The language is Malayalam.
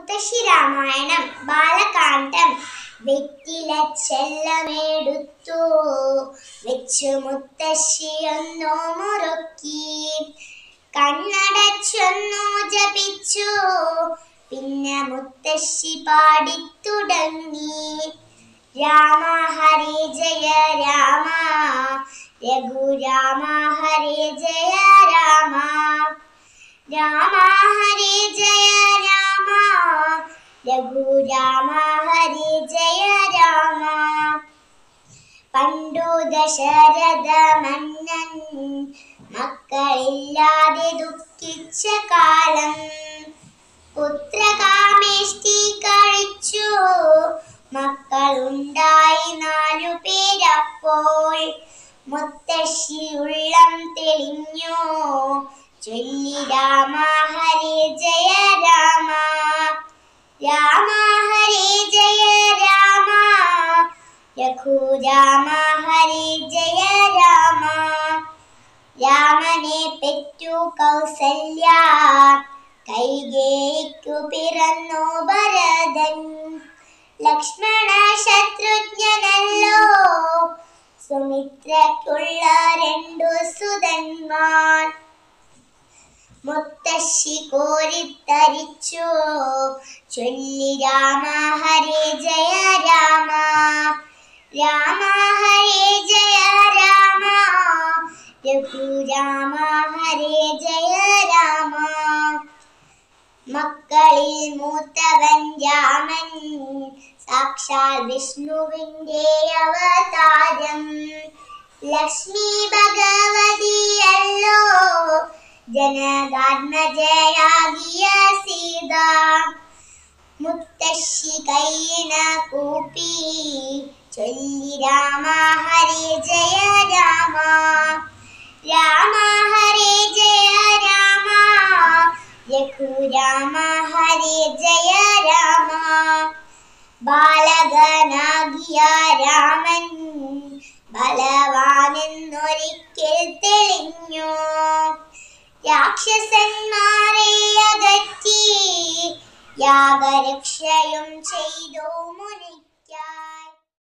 മുത്തശ്ശി രാമായണം ബാലകാന്ഡം വെറ്റില ചെല്ലമെടുത്തു വെച്ചു മുത്തശ്ശിയൊന്നു മുറുക്കി കണ്ണടച്ചൊന്നു ജപിച്ചു പിന്നെ മുത്തശ്ശി പാടിത്തുടങ്ങി രാമ ഹരി ജയ രാമ രഘുരാമ ഹരി ജയ രാമ രാമ ഹരി ജയ രാമ രഘുരാമ ഹരി ജയ രാമ പണ്ടു ദശരഥ മന്നൻ മക്കളില്ലാതെ ദുഃഖിച്ച കാലം പുത്രകാമേഷ്ടി കഴിച്ചു മക്കളുണ്ടായി നാലു പേരപ്പോൾ മുത്തശ്ശി ഉള്ളം തെളിഞ്ഞു ചൊല്ലി രാമ ഹരേ ജയ രാമ രാമ ഹരേ ജയ രാമ രഘുരാമ ഹരേ ജയ രാമ രാമനെ പെറ്റു കൗസല്യ കൈകേയിക്കു പിറന്നു ഭരതൻ ലക്ഷ്മണ ശത്രുഘ്നനല്ലോ സുമിത്രയ്ക്കുള്ള രണ്ടു സുതന്മാർ മുത്തശ്ശി കോരിത്തരിച്ചു ചൊല്ലി രാമ ഹരേ ജയ രാമ രാമ ഹരേ ജയ രാമ രഘുരാമ ഹരേ ജയ രാമ മക്കളിൽ മൂത്തവൻ രാമൻ സാക്ഷാൽ വിഷ്ണുവിന്റെ അവതാരം ലക്ഷ്മി ഭഗവതിയല്ലോ ജനകാത്മജയാകിയ സീത മുത്തശ്ശി കൈന കൂപ്പി ചൊല്ലി രാമ ഹരേ ജയ രാമ രാമ ഹരേ ജയ രാമ രഘുരാമ ഹരേ ജയ രാമ ബാലകനാകിയ രാമൻ ബലവാനെന്നൊരിക്കൽ തെളിഞ്ഞു രാക്ഷസന്മാരെ അകറ്റി യാഗരക്ഷയും ചെയ്തു മുനിക്കാം